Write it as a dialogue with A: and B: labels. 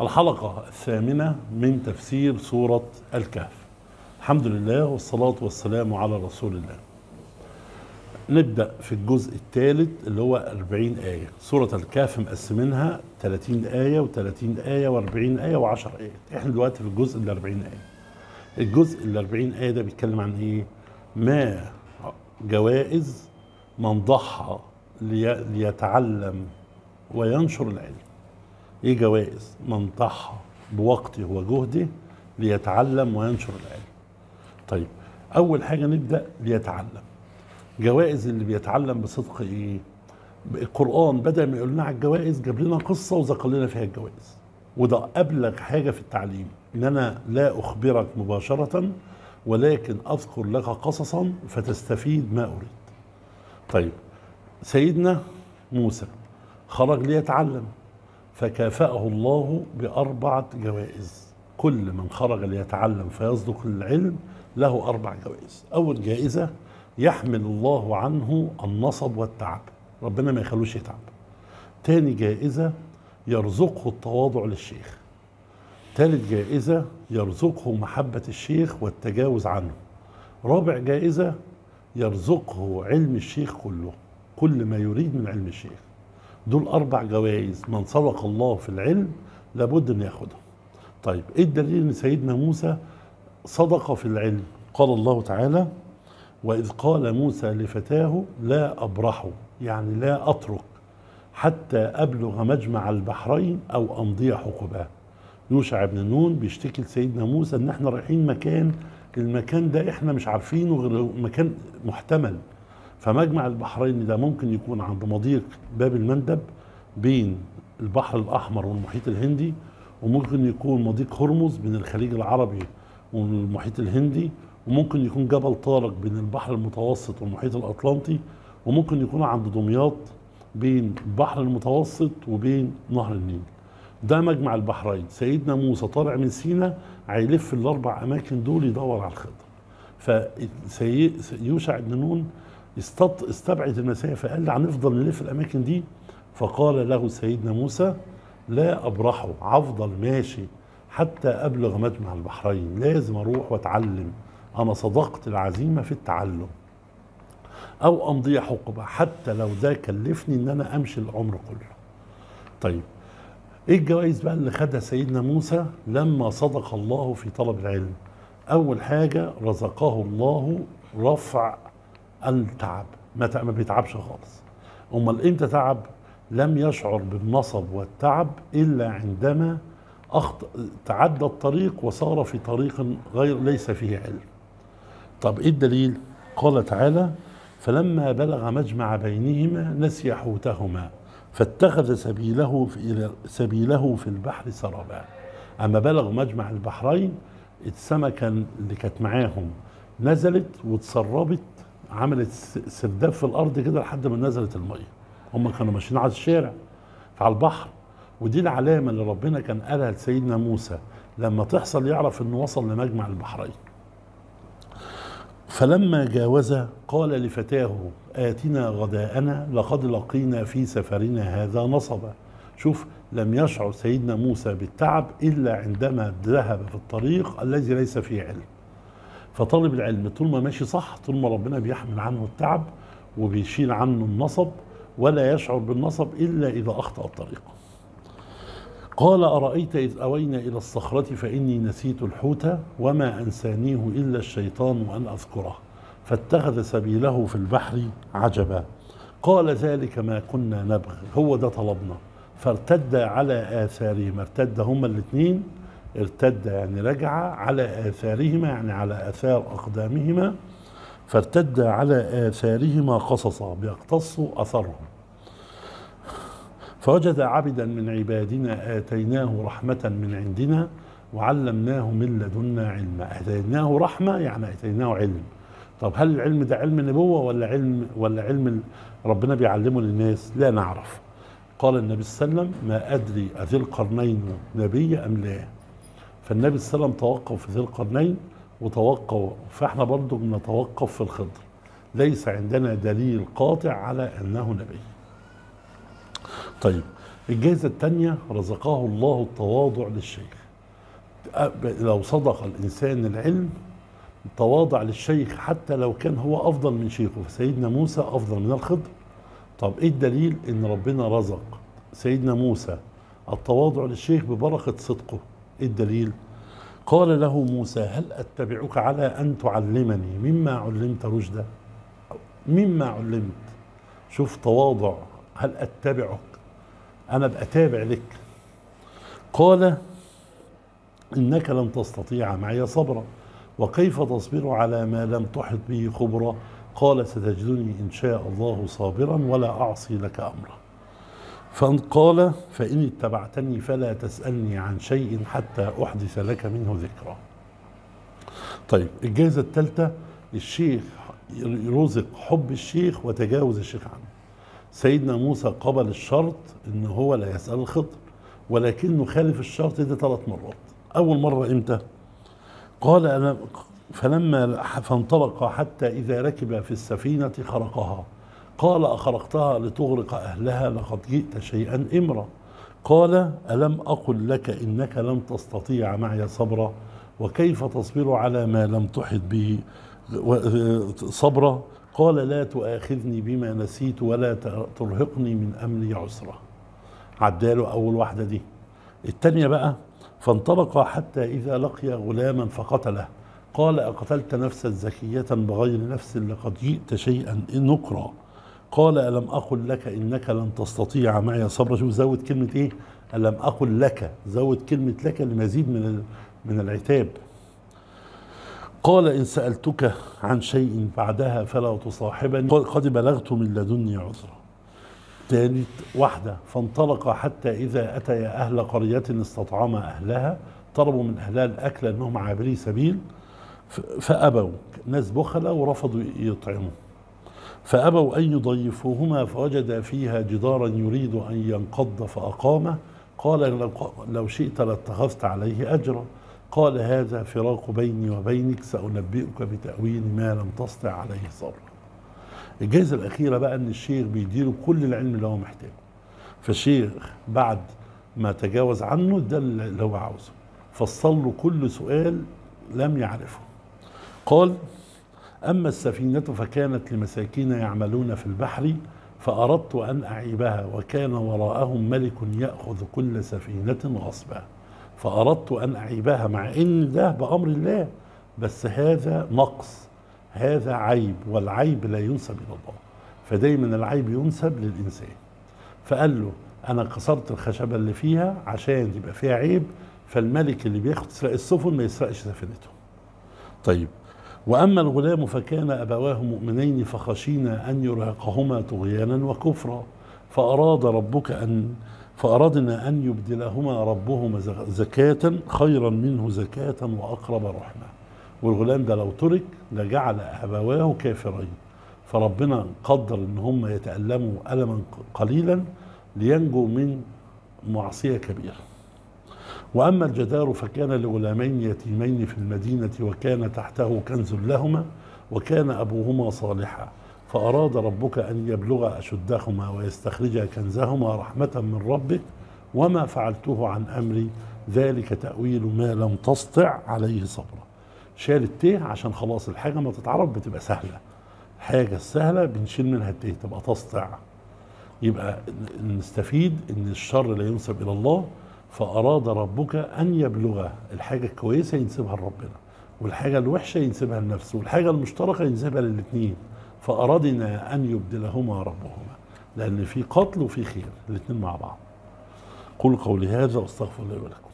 A: الحلقة الثامنة من تفسير سورة الكهف الحمد لله والصلاة والسلام على رسول الله نبدأ في الجزء الثالث اللي هو 40 آية سورة الكهف مقسمينها 30 آية و30 آية و40 آية و10 آيات احنا دلوقتي في الجزء ال 40 آية الجزء ال 40 آية ده بيتكلم عن ايه ما جوائز من ضحى لي- ليتعلم وينشر العلم ايه جوائز من ضحى بوقته وجهده ليتعلم وينشر العلم طيب اول حاجه نبدا ليتعلم جوائز اللي بيتعلم بصدق ايه القران بدا ما يقول لنا على الجوائز جاب لنا قصه وذكر لنا فيها الجوائز وده ابلغ حاجه في التعليم ان انا لا اخبرك مباشره ولكن اذكر لك قصصا فتستفيد ما اريد طيب سيدنا موسى خرج ليتعلم فكافأه الله بأربعة جوائز كل من خرج ليتعلم فيصدق العلم له أربع جوائز أول جائزة يحمل الله عنه النصب والتعب ربنا ما يخلوش يتعب تاني جائزة يرزقه التواضع للشيخ ثالث جائزة يرزقه محبة الشيخ والتجاوز عنه رابع جائزة يرزقه علم الشيخ كله كل ما يريد من علم الشيخ دول أربع جوائز من صدق الله في العلم لابد أن ياخدهم طيب إيه الدليل أن سيدنا موسى صدق في العلم قال الله تعالى وإذ قال موسى لفتاه لا أبرح يعني لا أترك حتى أبلغ مجمع البحرين أو أمضي حقباه يوشع بن نون بيشتكي لسيدنا موسى ان احنا رايحين مكان المكان ده احنا مش عارفينه غير مكان محتمل فمجمع البحرين ده ممكن يكون عند مضيق باب المندب بين البحر الاحمر والمحيط الهندي وممكن يكون مضيق هرمز بين الخليج العربي والمحيط الهندي وممكن يكون جبل طارق بين البحر المتوسط والمحيط الاطلنطي وممكن يكون عند دمياط بين البحر المتوسط وبين نهر النيل ده مجمع البحرين سيدنا موسى طالع من سينا هيلف الاربع اماكن دول يدور على الخضر فيوشع بن نون استط- استبعد المسافه قال لي هنفضل نلف الاماكن دي فقال له سيدنا موسى لا ابرحه هفضل ماشي حتى ابلغ مجمع البحرين لازم اروح واتعلم انا صدقت العزيمه في التعلم او امضي حقبه حتى لو ده كلفني ان انا امشي العمر كله طيب ايه الجوائز بقى اللي خدها سيدنا موسى لما صدق الله في طلب العلم اول حاجه رزقه الله رفع التعب ما تع- ما بيتعبش خالص امال امتى تعب لم يشعر بالنصب والتعب الا عندما أخط... تعدى الطريق وصار في طريق غير ليس فيه علم طب ايه الدليل قال تعالى فلما بلغ مجمع بينهما نسي حوتهما فاتخذ سبيله في سبيله في البحر سربا اما بلغ مجمع البحرين السمكه اللي كانت معاهم نزلت واتسربت عملت س- سرداب في الارض كده لحد ما نزلت الميه هم كانوا ماشيين على الشارع فعلى البحر ودي العلامه اللي ربنا كان قالها لسيدنا موسى لما تحصل يعرف انه وصل لمجمع البحرين فلما جاوز قال لفتاه آتنا غداءنا لقد لقينا في سفرنا هذا نصبا شوف لم يشعر سيدنا موسى بالتعب إلا عندما ذهب في الطريق الذي ليس فيه علم فطالب العلم طول ما ماشي صح طول ما ربنا بيحمل عنه التعب وبيشيل عنه النصب ولا يشعر بالنصب إلا إذا أخطأ الطريق قال أرأيت إذ أوينا إلى الصخرة فإني نسيت الحوت وما أنسانيه إلا الشيطان أن أذكره فاتخذ سبيله في البحر عجبا قال ذلك ما كنا نبغي هو ده طلبنا فارتد على آثارهما ارتد هما الاثنين ارتد يعني رجع على آثارهما يعني على آثار أقدامهما فارتد على آثارهما قصصا بيقتصوا أثرهم فوجد عبدا من عبادنا آتيناه رحمة من عندنا وعلمناه من لدنا علما آتيناه رحمة يعني آتيناه علم طب هل العلم ده علم نبوة ولا علم ولا علم ربنا بيعلمه للناس لا نعرف قال النبي صلى الله عليه وسلم ما أدري أذي القرنين نبي أم لا فالنبي صلى الله عليه وسلم توقف في ذي القرنين وتوقف فاحنا برضو بنتوقف في الخضر ليس عندنا دليل قاطع على أنه نبي طيب الجائزة الثانية رزقه الله التواضع للشيخ أ- لو صدق الإنسان العلم تواضع للشيخ حتى لو كان هو أفضل من شيخه فسيدنا موسى أفضل من الخضر طب إيه الدليل إن ربنا رزق سيدنا موسى التواضع للشيخ ببركة صدقه إيه الدليل قال له موسى هل أتبعك على أن تعلمني مما علمت رشدا مما علمت شوف تواضع هل أتبعك أنا بأتابع لك قال إنك لن تستطيع معي صبرا وكيف تصبر على ما لم تحط به خبرا قال ستجدني إن شاء الله صابرا ولا أعصي لك أمرا فقال فإن اتبعتني فلا تسألني عن شيء حتى أحدث لك منه ذكرى طيب الجائزة الثالثة الشيخ رزق حب الشيخ وتجاوز الشيخ عنه سيدنا موسى قبل الشرط ان هو لا يسأل الخضر ولكنه خالف الشرط ده ثلاث مرات اول مرة امتى قال انا فلما فانطلق حتى اذا ركب في السفينة خرقها قال اخرقتها لتغرق اهلها لقد جئت شيئا امرا قال الم اقل لك انك لن تستطيع معي صبرا وكيف تصبر على ما لم تحط به و- صبرا قال لا تؤاخذني بما نسيت ولا ترهقني من امري عسرا عداله اول واحده دي الثانيه بقى فانطلق حتى اذا لقي غلاما فقتله قال اقتلت نفسا زكيه بغير نفس لقد جئت شيئا نكرا قال الم اقل لك انك لن تستطيع معي صبرا شوف زود كلمه ايه الم اقل لك زود كلمه لك لمزيد من ال- من العتاب قال إن سألتك عن شيء بعدها فلا تصاحبني قد بلغت من لدني عذرا ثالث واحدة فانطلق حتى إذا أتيا أهل قرية استطعما أهلها طلبوا من أهلها الأكل أنهم عابري سبيل ف- فأبوا ناس بخلة ورفضوا يطعموا فأبوا أن يضيفوهما فوجد فيها جدارا يريد أن ينقض فأقامه قال لو, لو شئت لاتخذت عليه أجرا قال هذا فراق بيني وبينك سأنبئك بتأويل ما لم تستطع عليه صبرا الجائزة الأخيرة بقى أن الشيخ بيديله كل العلم اللي هو محتاجه فالشيخ بعد ما تجاوز عنه ده اللي هو عاوزه فصل له كل سؤال لم يعرفه قال أما السفينة فكانت لمساكين يعملون في البحر فأردت أن أعيبها وكان وراءهم ملك يأخذ كل سفينة غصبا فأردت أن أعيبها مع إن ده بأمر الله بس هذا نقص هذا عيب والعيب لا ينسب إلى الله فدايما العيب ينسب للإنسان فقال له أنا كسرت الخشبة اللي فيها عشان يبقى فيها عيب فالملك اللي بياخد يسرق السفن ما يسرقش سفينته طيب وأما الغلام فكان أبواه مؤمنين فخشينا أن يرهقهما طغيانا وكفرا فأراد ربك أن فأردنا أن يبدلهما ربهما زك- زكاة خيرا منه زكاة وأقرب رحمة والغلام ده لو ترك لجعل أبواه كافرين فربنا قدر ان هم يتألموا ألما قليلا لينجوا من معصية كبيرة وأما الجدار فكان لغلامين يتيمين في المدينة وكان تحته كنز لهما وكان أبوهما صالحا فأراد ربك أن يبلغ أشدهما ويستخرج كنزهما رحمة من ربك وما فعلته عن أمري ذلك تأويل ما لم تسطع عليه صبرا شال التيه عشان خلاص الحاجة ما تتعرف بتبقى سهلة الحاجة السهلة بنشيل منها التيه تبقى تسطع يبقى نستفيد ان الشر لا ينسب الى الله فاراد ربك ان يبلغ الحاجه الكويسه ينسبها لربنا والحاجه الوحشه ينسبها لنفسه والحاجه المشتركه ينسبها للاثنين فارادنا ان يبدلهما ربهما لان في قتل وفي خير الاثنين مع بعض قل قولي هذا واستغفر الله ولكم